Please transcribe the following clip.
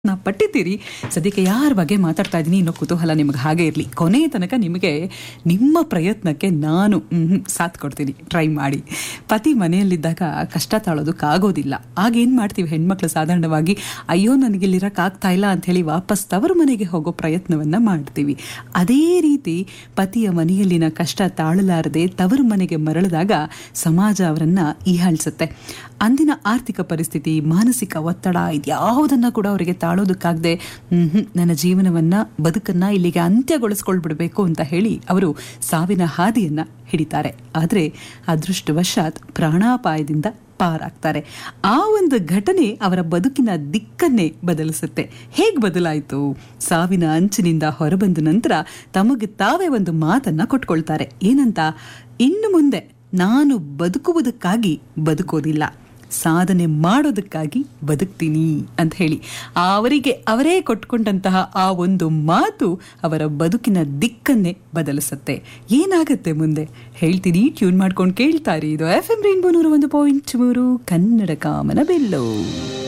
ನಾ ಪಟ್ಟಿದ್ದೀರಿ ಸದ್ಯಕ್ಕೆ ಯಾರ ಬಗ್ಗೆ ಮಾತಾಡ್ತಾ ಇದ್ದೀನಿ ಅನ್ನೋ ಕುತೂಹಲ ನಿಮಗೆ ಹಾಗೆ ಇರಲಿ ಕೊನೆಯ ತನಕ ನಿಮಗೆ ನಿಮ್ಮ ಪ್ರಯತ್ನಕ್ಕೆ ನಾನು ಮ್ಹೂ, ಸಾಥ್ ಕೊಡ್ತೀನಿ ಟ್ರೈ ಮಾಡಿ ಪತಿ ಮನೆಯಲ್ಲಿದ್ದಾಗ ಕಷ್ಟ ತಾಳೋದಕ್ಕಾಗೋದಿಲ್ಲ ಆಗ ಏನು ಮಾಡ್ತೀವಿ ಹೆಣ್ಮಕ್ಳು ಸಾಧಾರಣವಾಗಿ ಅಯ್ಯೋ ನನಗಿಲ್ಲಿರೋಕ್ಕಾಗ್ತಾ ಇಲ್ಲ ಅಂಥೇಳಿ ವಾಪಸ್ ತವರು ಮನೆಗೆ ಹೋಗೋ ಪ್ರಯತ್ನವನ್ನು ಮಾಡ್ತೀವಿ ಅದೇ ರೀತಿ ಪತಿಯ ಮನೆಯಲ್ಲಿನ ಕಷ್ಟ ತಾಳಲಾರದೆ ತವರು ಮನೆಗೆ ಮರಳಿದಾಗ ಸಮಾಜ ಅವರನ್ನು ಈಹಾಳಿಸುತ್ತೆ ಅಂದಿನ ಆರ್ಥಿಕ ಪರಿಸ್ಥಿತಿ ಮಾನಸಿಕ ಒತ್ತಡ ಇದ್ಯಾವುದನ್ನ ಕೂಡ ಅವರಿಗೆ ತಾಳೋದಕ್ಕಾಗದೆ ಹ್ಮ್ ನನ್ನ ಜೀವನವನ್ನ ಬದುಕನ್ನ ಇಲ್ಲಿಗೆ ಅಂತ್ಯಗೊಳಿಸ್ಕೊಳ್ಬಿಡ್ಬೇಕು ಅಂತ ಹೇಳಿ ಅವರು ಸಾವಿನ ಹಾದಿಯನ್ನ ಹಿಡಿತಾರೆ ಆದರೆ ಅದೃಷ್ಟವಶಾತ್ ಪ್ರಾಣಾಪಾಯದಿಂದ ಪಾರಾಗ್ತಾರೆ ಆ ಒಂದು ಘಟನೆ ಅವರ ಬದುಕಿನ ದಿಕ್ಕನ್ನೇ ಬದಲಿಸುತ್ತೆ ಹೇಗೆ ಬದಲಾಯಿತು ಸಾವಿನ ಅಂಚಿನಿಂದ ಹೊರಬಂದ ನಂತರ ತಮಗೆ ತಾವೇ ಒಂದು ಮಾತನ್ನ ಕೊಟ್ಕೊಳ್ತಾರೆ ಏನಂತ ಇನ್ನು ಮುಂದೆ ನಾನು ಬದುಕುವುದಕ್ಕಾಗಿ ಬದುಕೋದಿಲ್ಲ ಸಾಧನೆ ಮಾಡೋದಕ್ಕಾಗಿ ಬದುಕ್ತೀನಿ ಅಂತ ಹೇಳಿ ಅವರಿಗೆ ಅವರೇ ಕೊಟ್ಕೊಂಡಂತಹ ಆ ಒಂದು ಮಾತು ಅವರ ಬದುಕಿನ ದಿಕ್ಕನ್ನೇ ಬದಲಿಸುತ್ತೆ ಏನಾಗತ್ತೆ ಮುಂದೆ ಹೇಳ್ತೀನಿ ಟ್ಯೂನ್ ಮಾಡ್ಕೊಂಡು ಕೇಳ್ತಾರೆ ಇದು ಎಫ್ ಎಂ ರೈನ್ಬೋ ನೂರ ಒಂದು ಪಾಯಿಂಟ್ ಮೂರು ಕನ್ನಡ ಕಾಮನ ಬೆಲ್ಲು